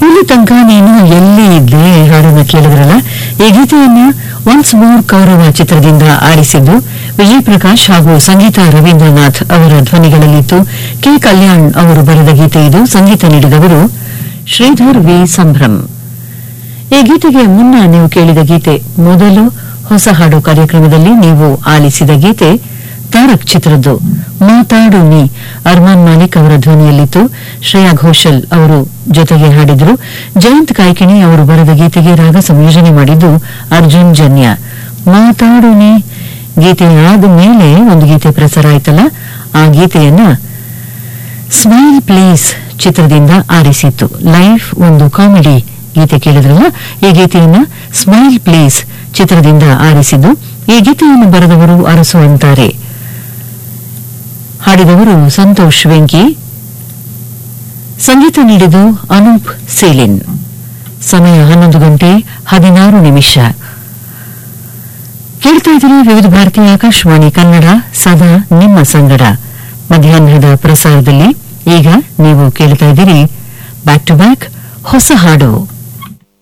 ಇಲ್ಲಿ ತನಕ ನೀನು ಎಲ್ಲಿ ಇದ್ದೆ ಹಾಡನ್ನ ಕೇಳಿದ್ರಲ್ಲ ಈ ಗೀತೆಯನ್ನ ಒನ್ಸ್ ಮೋರ್ ಕೌರವ ಚಿತ್ರದಿಂದ ಆಡಿಸಿದ್ದು ವಿಜಯ್ ಪ್ರಕಾಶ್ ಹಾಗೂ ಸಂಗೀತ ರವೀಂದ್ರನಾಥ್ ಅವರ ಧ್ವನಿಗಳಲ್ಲಿತ್ತು ಕೆ ಕಲ್ಯಾಣ್ ಅವರು ಬರೆದ ಗೀತೆ ಇದು ಸಂಗೀತ ನೀಡಿದವರು ಶ್ರೀಧರ್ ವಿ ಸಂಭ್ರಮ್ ಈ ಗೀತೆಗೆ ಮುನ್ನ ನೀವು ಕೇಳಿದ ಗೀತೆ ಮೊದಲು ಹೊಸ ಹಾಡು ಕಾರ್ಯಕ್ರಮದಲ್ಲಿ ನೀವು ಆಲಿಸಿದ ಗೀತೆ ತಾರಕ್ ಚಿತ್ರದ್ದು ಮಾತಾಡು ನೀ ಅರ್ಮಾನ್ ಮಾಲಿಕ್ ಅವರ ಧ್ವನಿಯಲ್ಲಿತ್ತು ಶ್ರೇಯಾ ಘೋಷಲ್ ಅವರು ಜೊತೆಗೆ ಹಾಡಿದ್ರು ಜಯಂತ್ ಕಾಯ್ಕಿಣಿ ಅವರು ಬರೆದ ಗೀತೆಗೆ ರಾಗ ಸಂಯೋಜನೆ ಮಾಡಿದ್ದು ಅರ್ಜುನ್ ಜನ್ಯ ಮಾತಾಡು ನೀ ಗೀತೆ ಆದ ಮೇಲೆ ಒಂದು ಗೀತೆ ಪ್ರಸಾರ ಆಯ್ತಲ್ಲ ಆ ಗೀತೆಯನ್ನ ಸ್ಮೈಲ್ ಪ್ಲೇಸ್ ಚಿತ್ರದಿಂದ ಆರಿಸಿತ್ತು ಲೈಫ್ ಒಂದು ಕಾಮಿಡಿ ಗೀತೆ ಕೇಳಿದ್ರಲ್ಲ ಈ ಗೀತೆಯನ್ನ ಸ್ಮೈಲ್ ಪ್ಲೇಸ್ ಚಿತ್ರದಿಂದ ಆರಿಸಿದ್ದು ಈ ಗೀತೆಯನ್ನು ಬರೆದವರು ಅರಸು ಅಂತಾರೆ ಹಾಡಿದವರು ಸಂತೋಷ್ ವೆಂಕಿ ಸಂಗೀತ ನೀಡಿದು ಅನೂಪ್ ಸೇಲಿನ್ ಸಮಯ ಹನ್ನೊಂದು ಗಂಟೆ ಹದಿನಾರು ನಿಮಿಷ ಕೇಳ್ತಾ ಇದ್ದೀರಿ ವಿವಿಧ ಭಾರತೀಯ ಆಕಾಶವಾಣಿ ಕನ್ನಡ ಸದಾ ನಿಮ್ಮ ಸಂಗಡ ಮಧ್ಯಾಹ್ನದ ಪ್ರಸಾರದಲ್ಲಿ ಈಗ ನೀವು ಕೇಳ್ತಾ ಇದ್ದೀರಿ ಬ್ಯಾಕ್ ಟು ಬ್ಯಾಕ್ ಹೊಸ ಹಾಡು